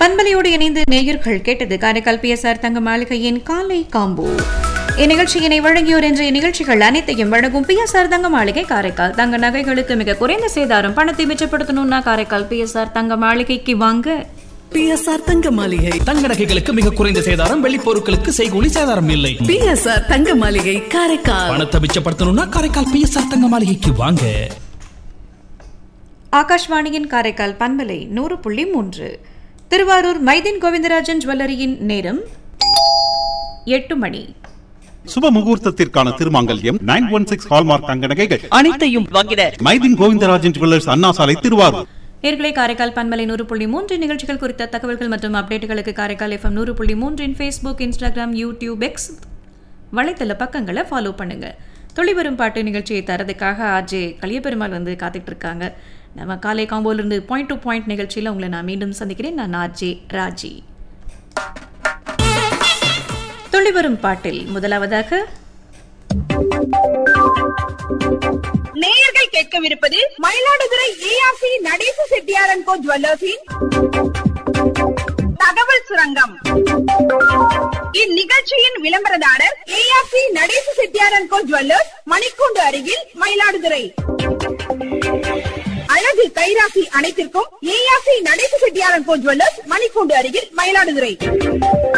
பண்பலையோடு இணைந்து நேயர்கள் கேட்டது காரைக்கால் பிஎஸ்ஆர் தங்க மாளிகையின் காலை காம்போ இந்நிகழ்ச்சியினை வழங்கியோர் என்ற நிகழ்ச்சிகள் அனைத்தையும் வழங்கும் பிஎஸ்ஆர் தங்க மாளிகை காரைக்கால் தங்க நகைகளுக்கு மிக குறைந்த சேதாரம் பணத்தை மிச்சப்படுத்தணும்னா காரைக்கால் பிஎஸ்ஆர் தங்க மாளிகைக்கு வாங்க பிஎஸ்ஆர் தங்க மாளிகை தங்க நகைகளுக்கு மிக குறைந்த சேதாரம் வெள்ளி பொருட்களுக்கு செய்கூலி சேதாரம் இல்லை பிஎஸ்ஆர் தங்க மாளிகை காரைக்கால் பணத்தை மிச்சப்படுத்தணும்னா காரைக்கால் பிஎஸ்ஆர் தங்க மாளிகைக்கு வாங்க ஆகாஷ்வாணியின் காரைக்கால் பண்பலை நூறு புள்ளி மூன்று திருவாரூர் மைதீன் கோவிந்தராஜன் ஜுவல்லரியின் நேரம் எட்டு மணி சுப முகூர்த்தத்திற்கான திருமாங்கல்யம் நைன் ஒன் சிக்ஸ் ஹால்மார்க் தங்க நகைகள் அனைத்தையும் வாங்கிட மைதின் கோவிந்தராஜன் ஜுவல்லர்ஸ் அண்ணா சாலை திருவாரூர் நேர்களை காரைக்கால் பண்பலை நூறு புள்ளி மூன்று நிகழ்ச்சிகள் குறித்த தகவல்கள் மற்றும் அப்டேட்டுகளுக்கு காரைக்கால் எஃப்எம் நூறு புள்ளி மூன்றின் ஃபேஸ்புக் இன்ஸ்டாகிராம் யூடியூப் எக்ஸ் வலைத்தள பக்கங்களை ஃபாலோ பண்ணுங்க தொழிவரும் பாட்டு நிகழ்ச்சியை தரதுக்காக ஆஜே கலியபெருமாள் வந்து காத்துட்டு இருக்காங்க நம்ம காலை காம்போலிருந்து பாயிண்ட் டு பாயிண்ட் நிகழ்ச்சியில் உங்களை நான் மீண்டும் சந்திக்கிறேன் நான் ஆர்ஜே ராஜி தொழிவரும் பாட்டில் முதலாவதாக நேயர்கள் கேட்கவிருப்பது மயிலாடுதுறை ஏஆர்சி நடேச செட்டியாரன் கோ ஜுவல்லர்ஸின் தகவல் சுரங்கம் இந்நிகழ்ச்சியின் விளம்பரதாரர் ஏஆர்சி நடேச செட்டியாரன் கோ ஜுவல்லர்ஸ் மணிக்கூண்டு அருகில் மயிலாடுதுறை அழகு கைராசி அனைத்திற்கும் ஏஆர்சி நடேச செட்டியாரன் கோ ஜுவல்லர்ஸ் மணிக்கூண்டு அருகில் மயிலாடுதுறை